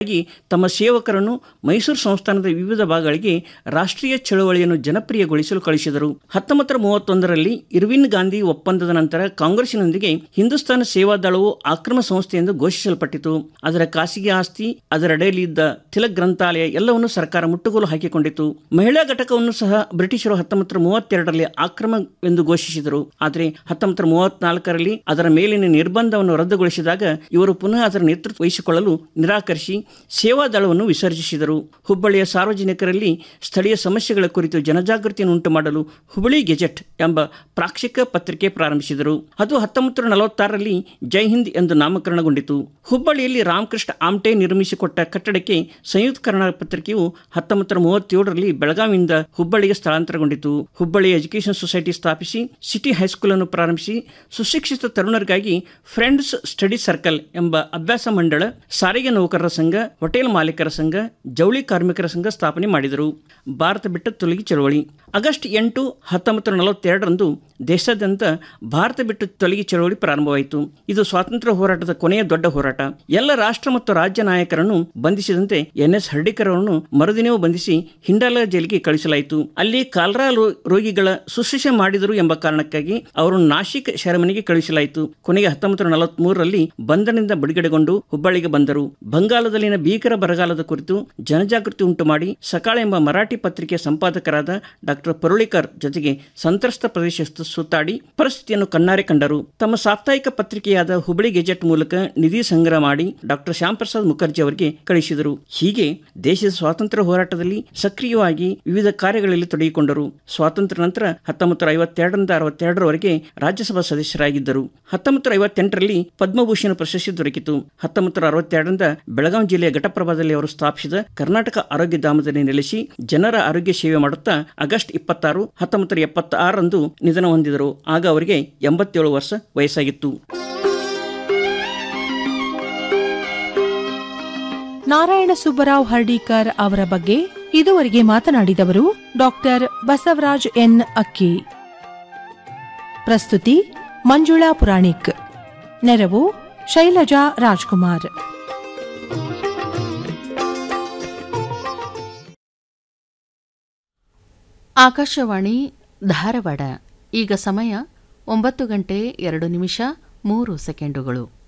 ಹೀಗಾಗಿ ತಮ್ಮ ಸೇವಕರನ್ನು ಮೈಸೂರು ಸಂಸ್ಥಾನದ ವಿವಿಧ ಭಾಗಗಳಿಗೆ ರಾಷ್ಟ್ರೀಯ ಚಳವಳಿಯನ್ನು ಜನಪ್ರಿಯಗೊಳಿಸಲು ಕಳಿಸಿದರು ಹತ್ತೊಂಬತ್ತರ ಮೂವತ್ತೊಂದರಲ್ಲಿ ಇರ್ವಿನ್ ಗಾಂಧಿ ಒಪ್ಪಂದದ ನಂತರ ಕಾಂಗ್ರೆಸ್ಸಿನೊಂದಿಗೆ ಹಿಂದೂಸ್ತಾನ ಸೇವಾದಳವು ಆಕ್ರಮ ಸಂಸ್ಥೆ ಎಂದು ಘೋಷಿಸಲ್ಪಟ್ಟಿತು ಅದರ ಖಾಸಗಿ ಆಸ್ತಿ ಅದರಡಿಯಲ್ಲಿದ್ದ ತಿಲಕ್ ಗ್ರಂಥಾಲಯ ಎಲ್ಲವನ್ನು ಸರ್ಕಾರ ಮುಟ್ಟುಗೋಲು ಹಾಕಿಕೊಂಡಿತು ಮಹಿಳಾ ಘಟಕವನ್ನು ಸಹ ಬ್ರಿಟಿಷರು ಹತ್ತೊಂಬತ್ತರ ಮೂವತ್ತೆರಡರಲ್ಲಿ ಆಕ್ರಮವೆಂದು ಘೋಷಿಸಿದರು ಆದರೆ ಹತ್ತೊಂಬತ್ತರ ಮೂವತ್ನಾಲ್ಕರಲ್ಲಿ ಅದರ ಮೇಲಿನ ನಿರ್ಬಂಧವನ್ನು ರದ್ದುಗೊಳಿಸಿದಾಗ ಇವರು ಪುನಃ ಅದರ ನೇತೃತ್ವ ವಹಿಸಿಕೊಳ್ಳಲು ನಿರಾಕರಿಸಿ ಸೇವಾದಳವನ್ನು ವಿಸರ್ಜಿಸಿದರು ಹುಬ್ಬಳ್ಳಿಯ ಸಾರ್ವಜನಿಕರಲ್ಲಿ ಸ್ಥಳೀಯ ಸಮಸ್ಯೆಗಳ ಕುರಿತು ಜನಜಾಗೃತಿಯನ್ನು ಉಂಟು ಮಾಡಲು ಹುಬ್ಬಳ್ಳಿ ಗೆಜೆಟ್ ಎಂಬ ಪ್ರಾಕ್ಷಿಕ ಪತ್ರಿಕೆ ಪ್ರಾರಂಭಿಸಿದರು ಅದು ಹತ್ತೊಂಬತ್ತು ನಲವತ್ತಾರರಲ್ಲಿ ಜೈ ಹಿಂದ್ ಎಂದು ನಾಮಕರಣಗೊಂಡಿತು ಹುಬ್ಬಳ್ಳಿಯಲ್ಲಿ ರಾಮಕೃಷ್ಣ ಆಮ್ಟೆ ನಿರ್ಮಿಸಿಕೊಟ್ಟ ಕಟ್ಟಡಕ್ಕೆ ಸಂಯುಕ್ತ ಕರ್ನಾಟಕ ಪತ್ರಿಕೆಯು ಹತ್ತೊಂಬತ್ತರ ಮೂವತ್ತೇಳರಲ್ಲಿ ಬೆಳಗಾವಿಯಿಂದ ಹುಬ್ಬಳ್ಳಿಗೆ ಸ್ಥಳಾಂತರಗೊಂಡಿತು ಹುಬ್ಬಳ್ಳಿ ಎಜುಕೇಷನ್ ಸೊಸೈಟಿ ಸ್ಥಾಪಿಸಿ ಸಿಟಿ ಹೈಸ್ಕೂಲ್ ಅನ್ನು ಪ್ರಾರಂಭಿಸಿ ಸುಶಿಕ್ಷಿತ ತರುಣರಿಗಾಗಿ ಫ್ರೆಂಡ್ಸ್ ಸ್ಟಡಿ ಸರ್ಕಲ್ ಎಂಬ ಅಭ್ಯಾಸ ಮಂಡಳ ಸಾರಿಗೆ ನೌಕರರ ಸಂಘ ಹೋಟೆಲ್ ಮಾಲೀಕರ ಸಂಘ ಜವಳಿ ಕಾರ್ಮಿಕರ ಸಂಘ ಸ್ಥಾಪನೆ ಮಾಡಿದರು ಭಾರತ ಬಿಟ್ಟ ತೊಲಗಿ ಚಳವಳಿ ಆಗಸ್ಟ್ ಎಂಟು ಹತ್ತೊಂಬತ್ತು ನಲವತ್ತೆರಡರಂದು ದೇಶಾದ್ಯಂತ ಭಾರತ ಬಿಟ್ಟು ತೊಲಗಿ ಚಳವಳಿ ಪ್ರಾರಂಭವಾಯಿತು ಇದು ಸ್ವಾತಂತ್ರ್ಯ ಹೋರಾಟದ ಕೊನೆಯ ದೊಡ್ಡ ಹೋರಾಟ ಎಲ್ಲ ರಾಷ್ಟ್ರ ಮತ್ತು ರಾಜ್ಯ ನಾಯಕರನ್ನು ಬಂಧಿಸಿದಂತೆ ಎನ್ ಎಸ್ ಹರ್ಡಿಕರ್ ಅವರನ್ನು ಮರುದಿನವೂ ಬಂಧಿಸಿ ಹಿಂಡಾಲ ಜೈಲಿಗೆ ಕಳಿಸಲಾಯಿತು ಅಲ್ಲಿ ಕಾಲ್ರಾ ರೋ- ರೋಗಿಗಳ ಶುಶ್ರೂಷೆ ಮಾಡಿದರು ಎಂಬ ಕಾರಣಕ್ಕಾಗಿ ಅವರನ್ನು ನಾಶಿಕ್ ಶರಮನಿಗೆ ಕಳುಹಿಸಲಾಯಿತು ಕೊನೆಗೆ ಹತ್ತೊಂಬತ್ತು ನಲವತ್ಮೂರರಲ್ಲಿ ಬಂಧನದಿಂದ ಬಿಡುಗಡೆಗೊಂಡು ಹುಬ್ಬಳ್ಳಿಗೆ ಬಂದರು ಬಂಗಾಳದಲ್ಲಿನ ಭೀಕರ ಬರಗಾಲದ ಕುರಿತು ಜನಜಾಗೃತಿ ಉಂಟು ಮಾಡಿ ಸಕಾಳ ಎಂಬ ಮರಾಠಿ ಪತ್ರಿಕೆಯ ಸಂಪಾದಕರಾದ ಡಾಕ್ಟರ್ ಪರುಳಿಕರ್ ಜೊತೆಗೆ ಸಂತ್ರಸ್ತ ಪ್ರದೇಶ ಸು- ಸುತ್ತಾಡಿ ಪರಿಸ್ಥಿತಿಯನ್ನು ಕಣ್ಣಾರೆ ಕಂಡರು ತಮ್ಮ ಸಾಪ್ತಾಹಿಕ ಪತ್ರಿಕೆಯಾದ ಹುಬ್ಬಳ್ಳಿ ಗೆಜೆಟ್ ಮೂಲಕ ನಿಧಿ ಸಂಗ್ರಹ ಮಾಡಿ ಡಾಕ್ಟರ್ ಶ್ಯಾಮ್ ಪ್ರಸಾದ್ ಮುಖರ್ಜಿ ಅವರಿಗೆ ಕಳಿಸಿದರು ಹೀಗೆ ದೇಶದ ಸ್ವಾತಂತ್ರ್ಯ ಹೋರಾಟದಲ್ಲಿ ಸಕ್ರಿಯವಾಗಿ ವಿವಿಧ ಕಾರ್ಯಗಳಲ್ಲಿ ತೊಡಗಿಕೊಂಡರು ಸ್ವಾತಂತ್ರ್ಯ ನಂತರ ಹತ್ತೊಂಬತ್ತು ಐವತ್ತೆರಡರಿಂದ ಅರವತ್ತೆರಡರವರೆಗೆ ರಾಜ್ಯಸಭಾ ಸದಸ್ಯರಾಗಿದ್ದರು ಹತ್ತೊಂಬತ್ತು ಐವತ್ತೆಂಟರಲ್ಲಿ ಪದ್ಮಭೂಷಣ ಪ್ರಶಸ್ತಿ ದೊರಕಿತು ಹತ್ತೊಂಬತ್ತು ಅರವತ್ತೆರಡರಿಂದ ಬೆಳಗಾವಿ ಜಿಲ್ಲೆಯ ಘಟಪ್ರಭಾದಲ್ಲಿ ಅವರು ಸ್ಥಾಪಿಸಿದ ಕರ್ನಾಟಕ ಆರೋಗ್ಯ ಧಾಮದಲ್ಲಿ ನೆಲೆಸಿ ಜನರ ಆರೋಗ್ಯ ಸೇವೆ ಮಾಡುತ್ತಾ ಆಗಸ್ಟ್ ಇಪ್ಪತ್ತಾರು ಹತ್ತೊಂಬತ್ತು ಎಪ್ಪತ್ತಾರರಂದು ನಿಧನ ಹೊಂದಿದರು ಆಗ ಅವರಿಗೆ ಎಂಬತ್ತೇಳು ವರ್ಷ ವಯಸ್ಸಾಗಿತ್ತು ನಾರಾಯಣ ಸುಬ್ಬರಾವ್ ಹರ್ಡೀಕರ್ ಅವರ ಬಗ್ಗೆ ಇದುವರೆಗೆ ಮಾತನಾಡಿದವರು ಡಾಕ್ಟರ್ ಬಸವರಾಜ್ ಎನ್ ಅಕ್ಕಿ ಪ್ರಸ್ತುತಿ ಮಂಜುಳಾ ಪುರಾಣಿಕ್ ನೆರವು ಶೈಲಜಾ ರಾಜ್ಕುಮಾರ್ ಆಕಾಶವಾಣಿ ಧಾರವಾಡ ಈಗ ಸಮಯ ಒಂಬತ್ತು ಗಂಟೆ ಎರಡು ನಿಮಿಷ ಮೂರು ಸೆಕೆಂಡುಗಳು